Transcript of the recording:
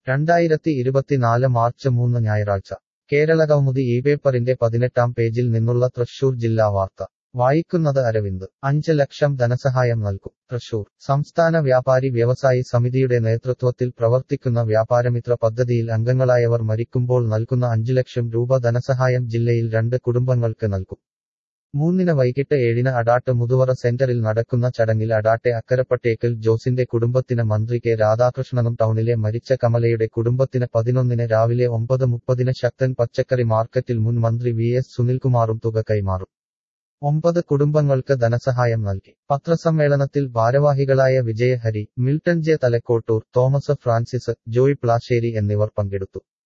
രണ്ടായിരത്തി ഇരുപത്തിനാല് മാർച്ച് മൂന്ന് ഞായറാഴ്ച കേരള കൗമുദി ഈ പേപ്പറിന്റെ പതിനെട്ടാം പേജിൽ നിന്നുള്ള തൃശൂർ ജില്ലാ വാർത്ത വായിക്കുന്നത് അരവിന്ദ് അഞ്ച് ലക്ഷം ധനസഹായം നൽകും തൃശൂർ സംസ്ഥാന വ്യാപാരി വ്യവസായി സമിതിയുടെ നേതൃത്വത്തിൽ പ്രവർത്തിക്കുന്ന വ്യാപാരമിത്ര പദ്ധതിയിൽ അംഗങ്ങളായവർ മരിക്കുമ്പോൾ നൽകുന്ന അഞ്ചു ലക്ഷം രൂപ ധനസഹായം ജില്ലയിൽ രണ്ട് കുടുംബങ്ങൾക്ക് നൽകും മൂന്നിന് വൈകിട്ട് ഏഴിന് അടാട്ട് മുതുവറ സെന്ററിൽ നടക്കുന്ന ചടങ്ങിൽ അടാട്ടെ അക്കരപ്പട്ടേക്കൽ ജോസിന്റെ കുടുംബത്തിന് മന്ത്രി കെ രാധാകൃഷ്ണനും ടൗണിലെ മരിച്ച കമലയുടെ കുടുംബത്തിന് പതിനൊന്നിന് രാവിലെ ഒമ്പത് മുപ്പതിന് ശക്തൻ പച്ചക്കറി മാർക്കറ്റിൽ മുൻ മന്ത്രി വി എസ് സുനിൽകുമാറും തുക കൈമാറും ഒമ്പത് കുടുംബങ്ങൾക്ക് ധനസഹായം നൽകി പത്രസമ്മേളനത്തിൽ ഭാരവാഹികളായ Vijayahari Milton J Thalakottoor Thomas Francis Joy Plassery എന്നിവർ പങ്കെടുത്തു